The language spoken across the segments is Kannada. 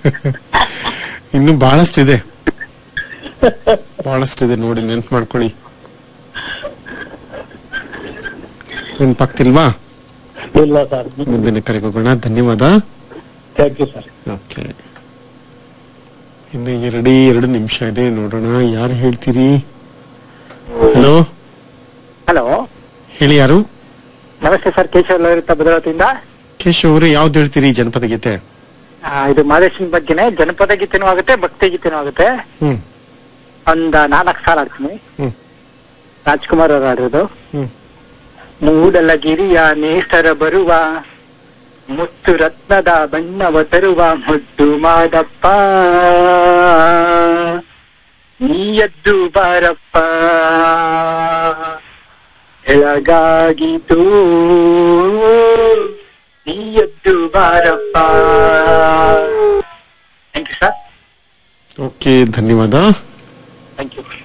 ಇನ್ನು ಬಹಳಷ್ಟಿದೆ ಬಹಳಷ್ಟಿದೆ ನೋಡಿ ನೆನ್ಪು ಮಾಡ್ಕೊಳ್ಳಿ ನೆನ್ಪಾಗ್ತಿಲ್ವಾ ಇಲ್ಲ ಸರ್ ಮುಂದಿನ ಕರೆಗೆ ಹೋಗೋಣ ಧನ್ಯವಾದ ಥ್ಯಾಂಕ್ ಯು ಸರ್ ಓಕೆ ಇನ್ನು ಎರಡು ಎರಡು ನಿಮಿಷ ಇದೆ ನೋಡೋಣ ಯಾರು ಹೇಳ್ತೀರಿ ಹಲೋ ಹಲೋ ಹೇಳಿ ಯಾರು ನಮಸ್ತೆ ಸರ್ ಕೇಶವ ಲಲಿತ ಭದ್ರಾವತಿಯಿಂದ ಕೇಶವ್ ಅವರೇ ಯಾವ್ದು ಹೇಳ್ತೀರಿ ಜನಪದ ಗೀತೆ ಆ, ಇದು ಮಾದೇಶನ್ ಬಗ್ಗೆನೆ ಜನಪದ ಗೀತೆನೂ ಆಗುತ್ತೆ ಭಕ್ತಿ ಗೀತೆನೂ ಆಗುತ್ತೆ ಹ್ಮ್ ಒಂದ್ ನಾಲ್ಕು ಸಾಲ ಆಡ್ತೀನಿ ಹ್ಮ್ ರಾಜ್ಕುಮಾರ್ ಅವರು ಆಡಿರೋದು ಹ್ಮ್ ಮೂಡಲಗಿರಿಯ ನೇಸರ ಬರುವ ಮುತ್ತು ರತ್ನದ ಬಣ್ಣವ ತರುವ ಮುದ್ದು ಮಾದಪ್ಪ ನೀಯದ್ದು ಬಾರಪ್ಪ ಎಳಗಾಗಿತು ನೀಯದ್ದು ಬಾರಪ್ಪ ಥ್ಯಾಂಕ್ ಯು ಸರ್ ಓಕೆ ಧನ್ಯವಾದ ಥ್ಯಾಂಕ್ ಯು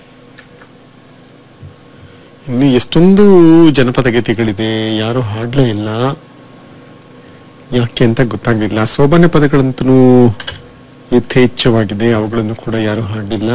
ಇನ್ನು ಎಷ್ಟೊಂದು ಜನಪದ ಗೀತೆಗಳಿದೆ ಯಾರು ಹಾಡ್ಲೇ ಇಲ್ಲ ಯಾಕೆ ಅಂತ ಗೊತ್ತಾಗ್ಲಿಲ್ಲ ಸೋಬಾನೆ ಪದಗಳಂತೂ ಯಥೇಚ್ಛವಾಗಿದೆ ಅವುಗಳನ್ನು ಕೂಡ ಯಾರು ಹಾಡಿಲ್ಲ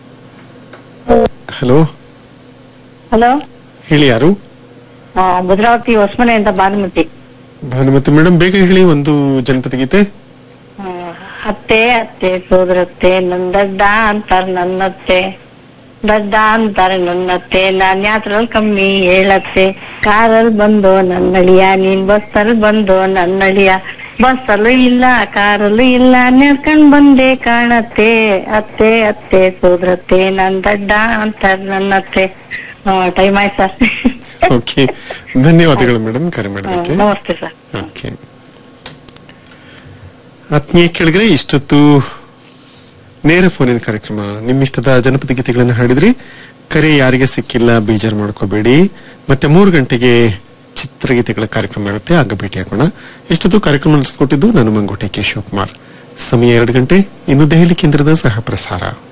ಹಲೋ ಹಲೋ ಹೇಳಿ ಯಾರು ಭದ್ರಾವತಿ ಹೊಸಮನೆ ಅಂತ ಭಾನುಮತಿ ಭಾನುಮತಿ ಮೇಡಮ್ ಬೇಗ ಹೇಳಿ ಒಂದು ಜನಪದ ಗೀತೆ ಆ, ಅತ್ತೆ ಅತ್ತೆ ಸೋದರತ್ತೆ ನನ್ ದಡ್ಡ ಅಂತಾರ ನನ್ನತ್ತೆ ದಡ್ಡ ಅಂತಾರ ನನ್ನತ್ತೆ ನಾನ್ ಯಾತ್ರಲ್ಲಿ ಕಮ್ಮಿ ಹೇಳತ್ತೆ ಕಾರಲ್ಲಿ ಬಂದು ನನ್ನಳಿಯ ನೀನ್ ಬಸ್ಸಲ್ಲಿ ಬಂದು ನನ್ನಳಿಯ ಬಸ್ಸಲ್ಲೂ ಇಲ್ಲ ಕಾರಲ್ಲೂ ಇಲ್ಲ ನಡ್ಕೊಂಡ್ ಬಂದೆ ಕಾಣತ್ತೆ ಅತ್ತೆ ಅತ್ತೆ ಸೋದರತ್ತೆ ನನ್ ದಡ್ಡ ಅಂತಾರ ನನ್ನತ್ತೆ ಟೈಮ್ ಆಯ್ತು ಸರ್ ಓಕೆ ಧನ್ಯವಾದಗಳು ಮೇಡಮ್ ಕರೆ ಮಾಡೋದಕ್ಕೆ ನಮಸ್ತೆ ಸರ್ ಓಕೆ ಆತ್ಮೀಯ ಕೆಳಗರೆ ಇಷ್ಟೊತ್ತು ನೇರ ಫೋನಿನ ಕಾರ್ಯಕ್ರಮ ನಿಮ್ಮಿಷ್ಟದ ಜನಪದ ಗೀತೆಗಳನ್ನು ಹಾಡಿದ್ರಿ ಕರೆ ಯಾರಿಗೆ ಸಿಕ್ಕಿಲ್ಲ ಬೇಜಾರು ಮಾಡ್ಕೋಬೇಡಿ ಮತ್ತೆ ಮೂರು ಗಂಟೆಗೆ ಚಿತ್ರಗೀತೆಗಳ ಕಾರ್ಯಕ್ರಮ ಇರುತ್ತೆ ಆಗ ಭೇಟಿ ಹಾಕೋಣ ಇಷ್ಟೊತ್ತು ಕಾರ್ಯಕ್ರಮ ನಡೆಸಿಕೊಟ್ಟಿದ್ದು ನಾನು ಮಂಗೋಟೆ ಕೆ ಶಿವಕುಮಾರ್ ಸಮಯ ಎರಡು ಗಂಟೆ ಇನ್ನು ದೆಹಲಿ ಕೇಂದ್ರದ ಸಹ ಪ್ರಸಾರ